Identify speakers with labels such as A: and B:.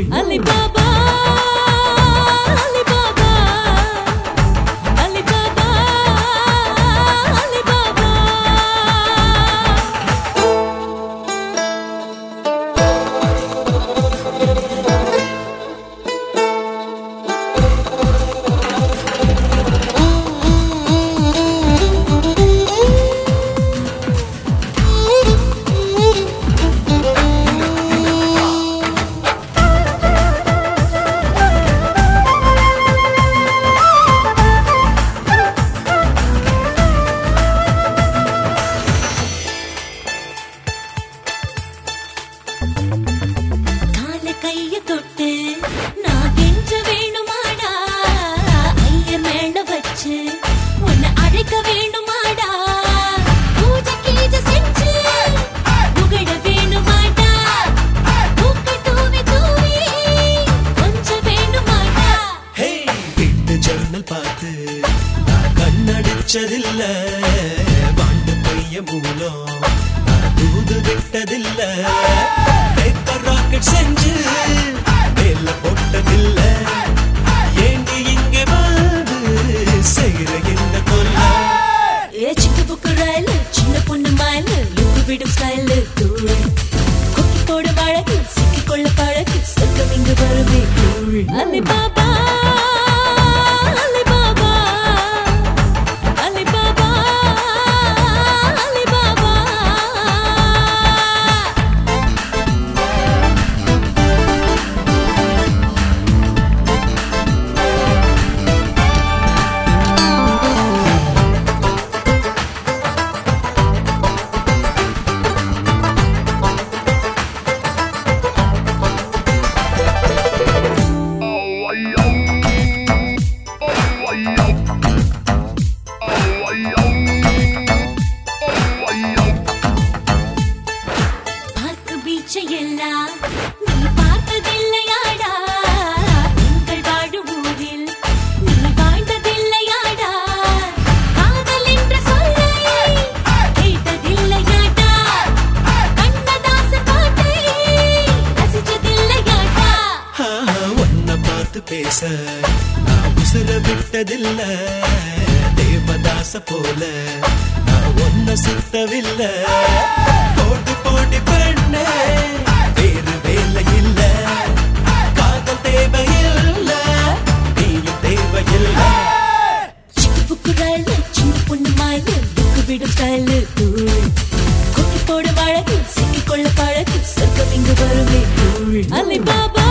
A: Alibaba Alibaba Alibaba Alibaba கால கைய தொட்டு நான் கெஞ்ச வேணுமாடா ஐய மேல வச்சு உன்னை அழைக்க வேணுமாடா பூஜை கீஜ செஞ்சு புகழ வேணுமாடா பூக்கள் தூவி தூவி கொஞ்சம் வேணுமாடா
B: ஹே வீட்டு ஜன்னல் பார்த்து நான் கண்ணடிச்சதில்ல வாண்டு பைய மூலம் நான் தூது விட்டதில்ல பேப்பர் ராக்கெட் செஞ்சு மேல போட்டதில்ல ஏண்டி இங்கே வந்து செய்யற என்ன கொல்ல
A: ஏ சிக்கு புக்கு ரயில் சின்ன பொண்ணு மயில் லுக்கு விடும் ஸ்டைல் தூள் கொக்கி போடும் அழகு சிக்கிக் கொள்ள பழகு சொர்க்கம் இங்கு வருமே தூள் Alibaba Alibaba Alibaba Alibaba park பீச்சை எல்லாம் நீ பார்த்ததில்லையாடா எங்கள் வாழும் ஊரில் நீ வாழ்ந்ததில்லையாடா காதல் என்ற சொல்லை கேட்டதில்லையாடா கண்ணதாச பாட்டை ரசிச்சதில்லையாடா
B: ஆஹா, உன்னை பார்த்து பேச நான் உசுர விட்டதில்ல தேவதாச போல நான் ஒன்ன சுத்தவில்லை போட்டி போட்டி பெண்ணே வேறு வேலை இல்ல காதல் தேவையில்ல நீயும் தேவையில்லை
A: சிக்கு புக்கு ரயில் சின்ன பொண்ணு மயில் லுக்கு விடும் ஸ்டைல் தூள் கொக்கி போடும் அழகு சிக்கிக் கொள்ள பழகு சொர்க்கம் இங்கு வருமே தூள் அலிபாபா